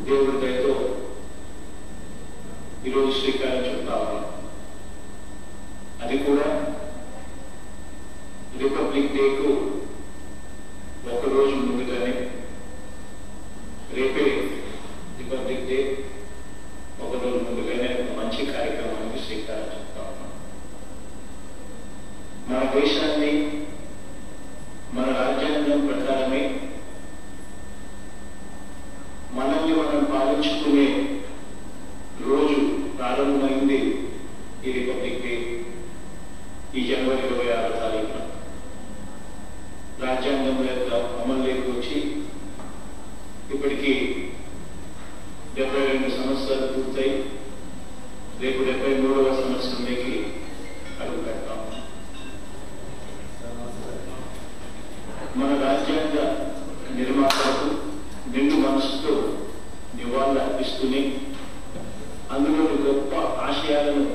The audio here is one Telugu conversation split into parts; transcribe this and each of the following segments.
దేవుడి దయతో ఈరోజు శ్రీకారం చుట్టా ఉన్నాం అది కూడా రిపబ్లిక్ డేకు ఒక రోజు ముందుగానే రేపే రిపబ్లిక్ డే ఒక రోజు ముందుగానే ఒక మంచి కార్యక్రమానికి శ్రీకారం చుట్టా ఉన్నాం మన దేశాన్ని మన రాజ్యాంగం ప్రకారమే మనల్ని మనం పాలించుకునే రోజు ప్రారంభమైంది ఈ రిపబ్లిక్ డే ఈ జనవరి ఇరవై ఆరో తారీఖున రాజ్యాంగం యొక్క అమలులోకి వచ్చి ఇప్పటికీ డెబ్బై రెండు సంవత్సరాలు పూర్తయి రేపు డెబ్బై మూడవ సంవత్సరంలోకి అడుగు పెడతాం మన రాజ్యాంగ నిర్మాతలకు నిండు మనసుతో నివాళులు అర్పిస్తూనే అందులోని గొప్ప ఆశయాలను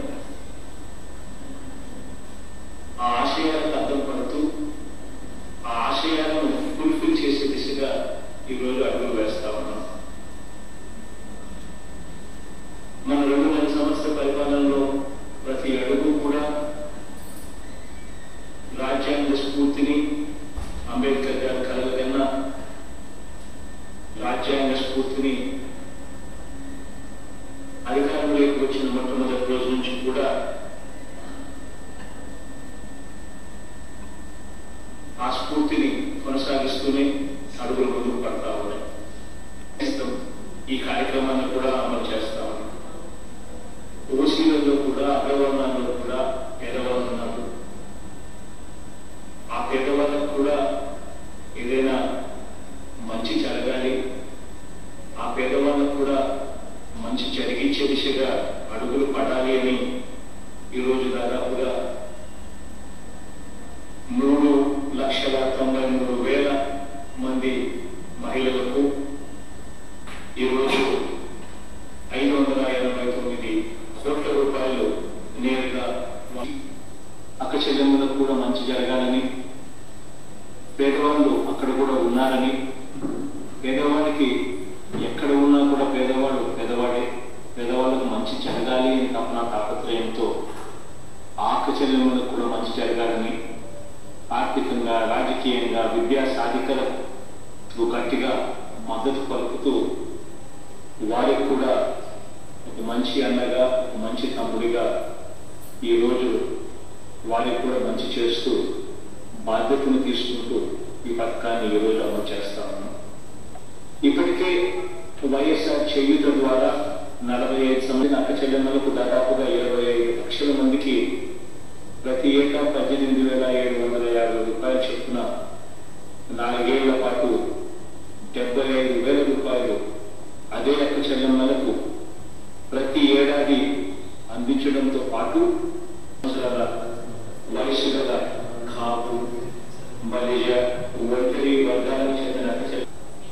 ఆ ఆశయాలకు అర్థం పడుతూ ఆ ఆశయాలను ఫుల్ఫిల్ చేసే దిశగా ఈరోజు అడుగులు వేస్తా ఉన్నాం మన రెండున్నర సంవత్సర పరిపాలనలో ప్రతి అడుగు కూడా రాజ్యాంగ స్ఫూర్తిని అంబేద్కర్ గారి కలలు కన్నా రాజ్యాంగ స్ఫూర్తిని అధికారంలోకి వచ్చిన మొట్టమొదటి రోజు నుంచి కూడా ఆ స్ఫూర్తిని కొనసాగిస్తూనే అడుగులు ముందుకు పడతా ఉన్నాయి ఇస్తాం. ఈ కార్యక్రమాన్ని కూడా అమలు చేస్తా ఉన్నాం ఓసీలలో కూడా అగ్రవర్ణాల్లో కూడా పేదవాళ్ళు ఉన్నారు ఆ పేదవాళ్ళకు కూడా ఏదైనా మంచి జరగాలి ఆ పేదవాళ్ళకు కూడా మంచి జరిగించే దిశగా అడుగులు పడాలి అని ఈరోజు దాదాపుగా మూడు లక్షల తొంభై మూడు వేల మంది మహిళలకు ఈరోజు ఐదు వందల ఎనభై తొమ్మిది కోట్ల రూపాయలు నేరుగా అక్క చెల్లెమ్మలకు కూడా మంచి జరగాలని పేదవాళ్ళు అక్కడ కూడా ఉన్నారని పేదవాడికి ఎక్కడ ఉన్నా కూడా పేదవాడు పేదవాడే పేదవాళ్ళకు మంచి జరగాలి అని తపన తాపత్రయంతో ఆక చెల్లెమ్మలకు కూడా మంచి జరగాలని ఆర్థికంగా రాజకీయంగా విద్యా సాధికలకు గట్టిగా మద్దతు పలుకుతూ వారికి కూడా ఒక మంచి అన్నగా ఒక మంచి తమ్ముడిగా ఈరోజు వారికి కూడా మంచి చేస్తూ బాధ్యతను తీసుకుంటూ ఈ పథకాన్ని ఈరోజు అమలు చేస్తా ఉన్నాం ఇప్పటికే వైఎస్ఆర్ చేయుత ద్వారా నలభై ఐదు సంవత్సరాల అక్క చెల్లెమ్మలకు దాదాపుగా ఇరవై ఐదు లక్షల మందికి ప్రతి ఏటా పద్దెనిమిది వేల ఏడు వందల యాభై రూపాయలు చొప్పున నాలుగేళ్ల పాటు డెబ్బై ఐదు వేల రూపాయలు అదే అక్క చెల్లెమ్మలకు ప్రతి ఏడాది అందించడంతో పాటు సంవత్సరాల వయసు గల కాపు బలిజ ఒంటరి వర్గాలకు చెందిన అక్క చెల్లె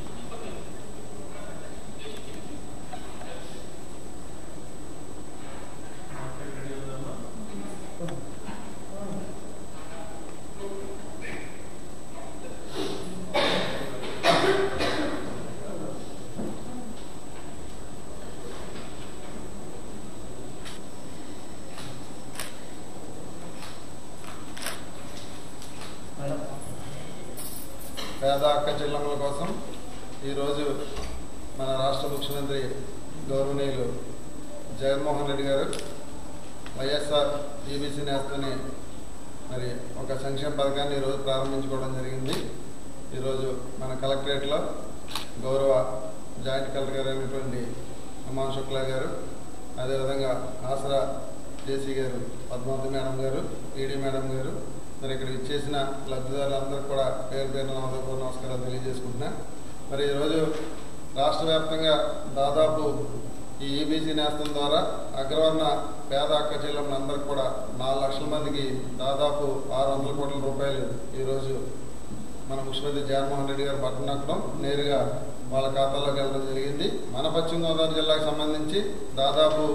పేద అక్క చెల్లెమ్మల కోసం ఈరోజు మన రాష్ట్ర ముఖ్యమంత్రి గౌరవనీయులు జగన్మోహన్ రెడ్డి గారు వైఎస్ఆర్ ఈబీసీ నేస్తని మరి ఒక సంక్షేమ పథకాన్ని ఈరోజు ప్రారంభించుకోవడం జరిగింది ఈరోజు మన కలెక్టరేట్లో గౌరవ జాయింట్ కలెక్టర్ గారు అయినటువంటి హమాన్ శుక్లా గారు అదేవిధంగా ఆసరా జేసీ గారు పద్మావతి మేడం గారు ఈడీ మేడం గారు మరి ఇక్కడ ఇచ్చేసిన లబ్ధిదారులందరూ కూడా పేరు పేరు నమస్కారం నమస్కారాలు తెలియజేసుకుంటున్నా మరి ఈరోజు రాష్ట్ర వ్యాప్తంగా దాదాపు ఈ ఈబీసీ నేస్తం ద్వారా అగ్రవర్ణ పేద అక్క చెల్లెమ్మలందరికీ కూడా నాలుగు లక్షల మందికి దాదాపు ఆరు వందల కోట్ల రూపాయలు ఈరోజు మన ముఖ్యమంత్రి జగన్మోహన్ రెడ్డి గారు బట్టన్ నొక్కడం నేరుగా వాళ్ళ ఖాతాలోకి వెళ్ళడం జరిగింది మన పశ్చిమ గోదావరి జిల్లాకు సంబంధించి దాదాపు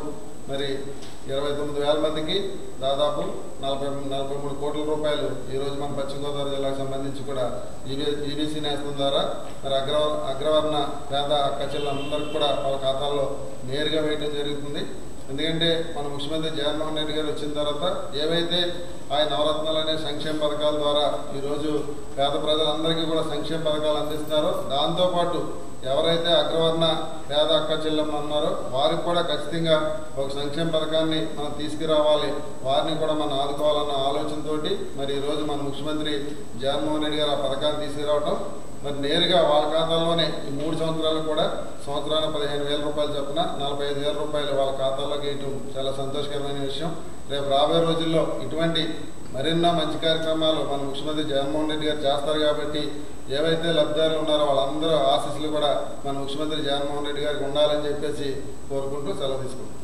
మరి ఇరవై తొమ్మిది వేల మందికి దాదాపు నలభై నలభై మూడు కోట్ల రూపాయలు ఈరోజు మన పశ్చిమ గోదావరి జిల్లాకు సంబంధించి కూడా ఈబీ ఈబీసీ నేస్తం ద్వారా మరి అగ్ర అగ్రవర్ణ పేద కచెళ్ళందరికీ కూడా వాళ్ళ ఖాతాల్లో నేరుగా వేయడం జరుగుతుంది ఎందుకంటే మన ముఖ్యమంత్రి జగన్మోహన్ రెడ్డి గారు వచ్చిన తర్వాత ఏవైతే ఆయన నవరత్నాలు అనే సంక్షేమ పథకాల ద్వారా ఈరోజు పేద ప్రజలందరికీ కూడా సంక్షేమ పథకాలు అందిస్తున్నారో దాంతోపాటు ఎవరైతే అగ్రవర్ణ పేద అక్క చెల్లెమ్మ ఉన్నారో వారికి కూడా ఖచ్చితంగా ఒక సంక్షేమ పథకాన్ని మనం తీసుకురావాలి వారిని కూడా మనం ఆదుకోవాలన్న ఆలోచనతోటి మరి ఈరోజు మన ముఖ్యమంత్రి జగన్మోహన్ రెడ్డి గారు ఆ పథకాన్ని తీసుకురావటం మరి నేరుగా వాళ్ళ ఖాతాల్లోనే ఈ మూడు సంవత్సరాలు కూడా సంవత్సరానికి పదిహేను వేల రూపాయలు చొప్పున నలభై ఐదు వేల రూపాయలు వాళ్ళ ఖాతాల్లోకి వేయటం చాలా సంతోషకరమైన విషయం రేపు రాబోయే రోజుల్లో ఇటువంటి మరెన్నో మంచి కార్యక్రమాలు మన ముఖ్యమంత్రి జగన్మోహన్ రెడ్డి గారు చేస్తారు కాబట్టి ఏవైతే లబ్ధిదారులు ఉన్నారో వాళ్ళందరూ ఆశీస్సులు కూడా మన ముఖ్యమంత్రి జగన్మోహన్ రెడ్డి గారికి ఉండాలని చెప్పేసి కోరుకుంటూ సెలవు తీసుకుంటాం